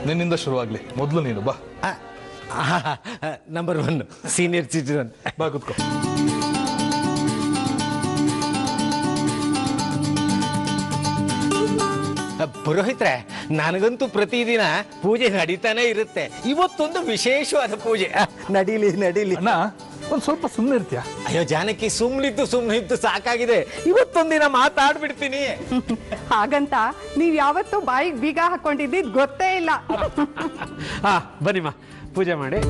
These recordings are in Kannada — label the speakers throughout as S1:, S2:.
S1: ನಿನ್ನಿಂದ ಶುರುವಾಗ್ಲಿ ಮೊದಲು ನೀನು ಬಾ
S2: ನಂಬರ್ ಒನ್ ಸೀನಿಯರ್ ಸಿಟಿಜನ್
S1: ಬಾ ಕುತ್ಕೋ
S2: ಪುರೋಹಿತ್ರೆ ನನಗಂತೂ ಪ್ರತಿದಿನ ಪೂಜೆ ನಡೀತಾನೆ ಇರುತ್ತೆ ಇವತ್ತೊಂದು ವಿಶೇಷವಾದ ಪೂಜೆ ಆ, ನಡೀಲಿ ನಡೀಲಿ
S1: ಅಣ್ಣ ಒಂದ್ ಸ್ವಲ್ಪ ಸುಮ್ಮನೆ ಇರ್ತೀಯ
S2: ಅಯ್ಯೋ ಜಾನಕಿ ಸುಮ್ನಿದ್ದು ಸುಮ್ನಿದ್ದು ಸಾಕಾಗಿದೆ ಇವತ್ತೊಂದಿನ ಮಾತಾಡ್ಬಿಡ್ತೀನಿ
S3: ಹಾಗಂತ ನೀವ್ ಯಾವತ್ತೂ ಬಾಯಿಗೆ ಬೀಗ ಹಾಕೊಂಡಿದ್ದಿದ್ ಗೊತ್ತೇ ಇಲ್ಲ
S4: ಹಾ ಬನ್ನಿಮ್ಮ ಪೂಜೆ ಮಾಡಿ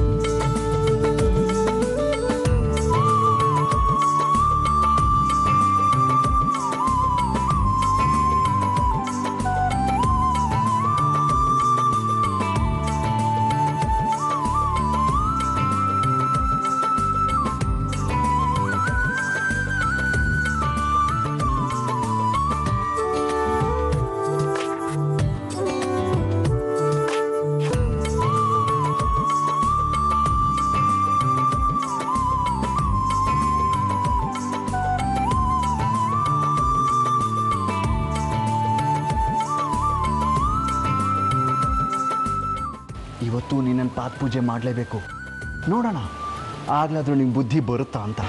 S5: ಇವತ್ತು ನಿನ್ನನ್ನು ಪಾದ ಪೂಜೆ ಮಾಡಲೇಬೇಕು ನೋಡೋಣ ಆಗ್ಲಾದ್ರೂ ನಿಂಗೆ ಬುದ್ಧಿ ಬರುತ್ತಾ ಅಂತ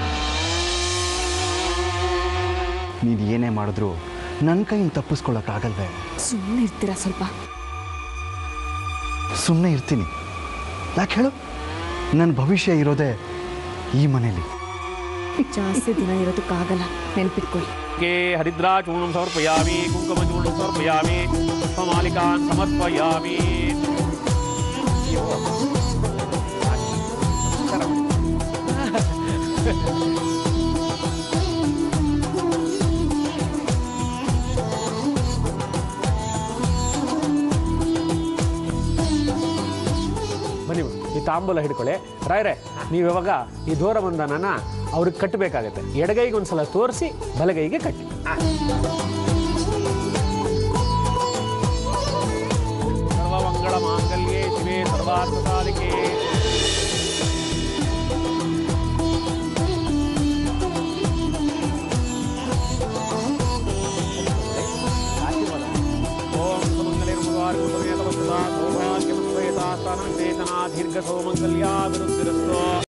S5: ನೀನು ಏನೇ ಮಾಡಿದ್ರು ನನ್ನ ಕೈಯಿಂದ ತಪ್ಪಿಸ್ಕೊಳ್ಳೋಕ್ಕಾಗಲ್ವೇ
S6: ಸುಮ್ಮನೆ ಇರ್ತೀರಾ ಸ್ವಲ್ಪ
S5: ಸುಮ್ಮನೆ ಇರ್ತೀನಿ ಯಾಕೆ ಹೇಳು ನನ್ನ ಭವಿಷ್ಯ ಇರೋದೇ ಈ ಮನೇಲಿ
S6: ಜಾಸ್ತಿ ದಿನ ಇರೋದಕ್ಕಾಗಲ್ಲ ನೆನ್ಪಿಟ್ಕೊಳ್ಳಿ
S4: के हरिद्राचूर्णं समर्पयामि कुङ्कुमचूर्णं समर्पयामि पुष्पमालिकान् समर्पयामि ಬನ್ನಿ ಈ ತಾಂಬೂಲ ಹಿಡ್ಕೊಳ್ಳಿ ರಾಯ್ರೆ ನೀವು ಇವಾಗ ಈ ದೂರ ಬಂಧನನ ಅವ್ರಿಗೆ ಕಟ್ಟಬೇಕಾಗತ್ತೆ ಎಡಗೈಗೆ ಒಂದ್ಸಲ ತೋರಿಸಿ ಬಲಗೈಗೆ ಕಟ್ಟಿ ಸರ್ವಮಂಗಳ ಮಾಂಗಲ್ಯೇ ಶಿವೇ ಸರ್ವಾರ್ಥ ಸಾಧಿಕೆ ಓಂ ಸುಮಂಗಲಿರ್ಮುವಾರ್ಗು ಸಮೇತ ವಸ್ತುತಾ ಸೌಭಾಗ್ಯಮಸ್ವೇತಾ ಸ್ತನಂ ಚೇತನಾ ದೀರ್ಘ ಸೌಮಂಗಲ್ಯಾ ವಿರುದ್ಧಿರಸ್ತು